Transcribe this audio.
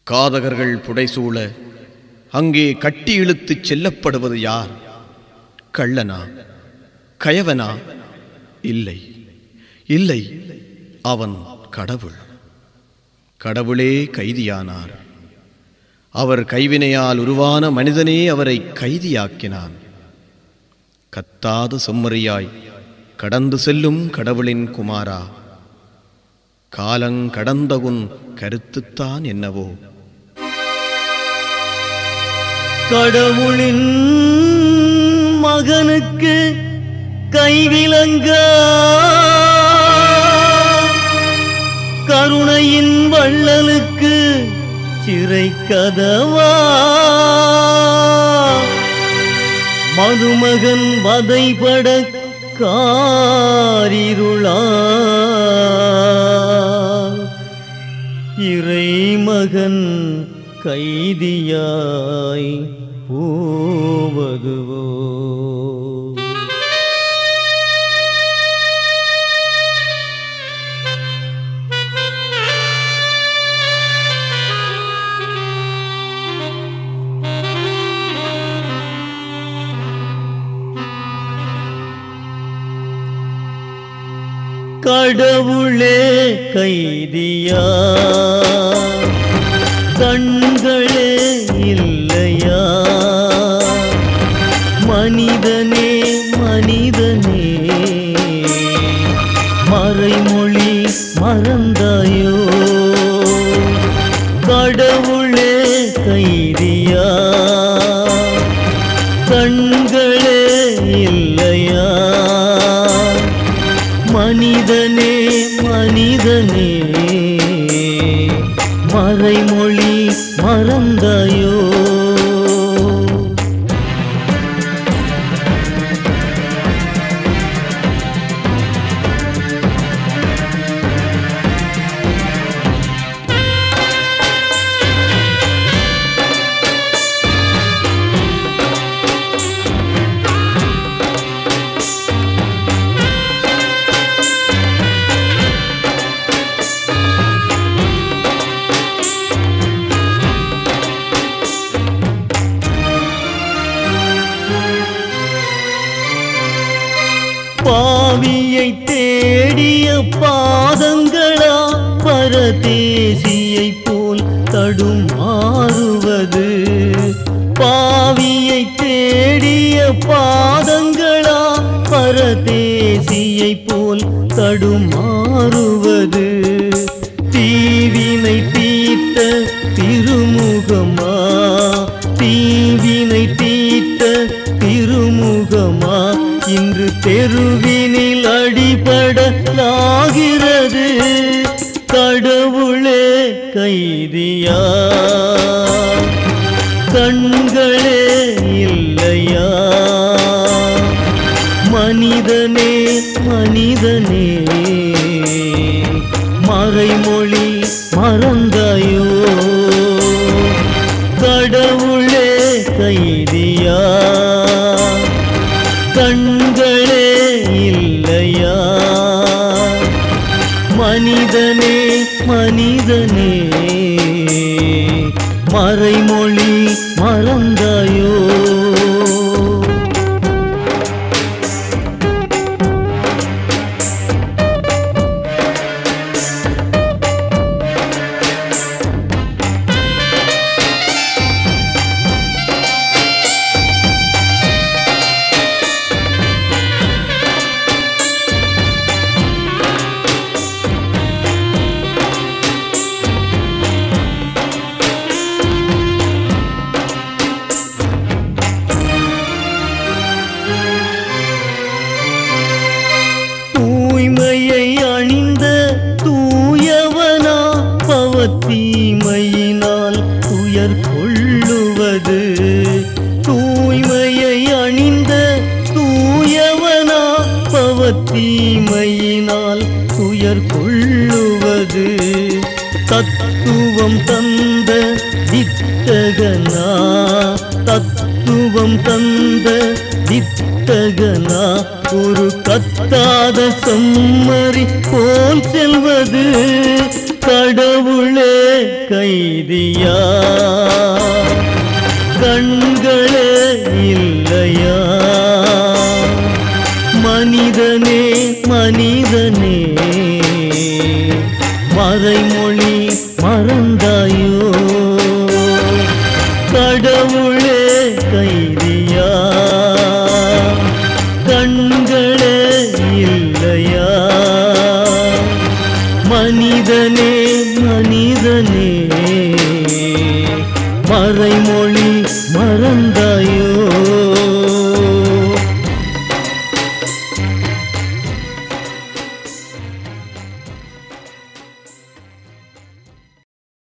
காதகர்கள் புடைசூழ அங்கே கட்டி இழுத்துச் செல்லப்படுவது யார் கள்ளனா கயவனா இல்லை இல்லை அவன் கடவுள் கடவுளே கைதியானார் அவர் கைவினையால் உருவான மனிதனே அவரை கைதியாக்கினான் கத்தாத செம்மறியாய் கடந்து செல்லும் கடவுளின் குமாரா காலங்கடந்த உன் கருத்துத்தான் என்னவோ கடவுளின் மகனுக்கு கைவிலங்க கருணையின் வள்ளலுக்கு சிறை கதவா மதுமகன் வதைபட காரிருளா இறைமகன் கைதியாய் போவதுவோ கடவுளே கைதியா கண்களே இல்லையா மனிதனே மனிதனே மறைமொழி மறந்தாயோ கடவுளே கைதியா கண்களே இல்லையா மனிதனே மனிதனே மறைமொழி மறந்தாயோ பாவியை தேடிய பாதங்களா பரதேசியை போல் தடுமாறுவது பாவியை தேடிய பாதங்களா பரதேசியை போல் தடுமாறுவது தீவினை தீட்ட திருமுகமா தீவினை தீட்ட திருமுகமா இன்று தெருவினில் அடிபடலாகிறது கடவுளே கைதியா கண்களே இல்லையா மனிதனே மனிதனே மறைமொழி மறந்தாயோ கடவுளே கைதியா கண்களே இல்லையா மனிதனே மனிதனே மறைமொழி மறந்தாயோ தூய்மையை அணிந்த தூயவனா பவத்தீமையினால் துயர் கொள்ளுவது தூய்மையை அணிந்த தூயவனா பவத்தீமையினால் துயர் கொள்ளுவது தத்துவம் தந்த வித்தகனா தத்துவம் தந்த வித்தகனா ஒரு கத்தாத செம்மறி போல் செல்வது கடவுளே கைதியா கண்களே இல்லையா மனிதனே மனிதனே மறைமொழி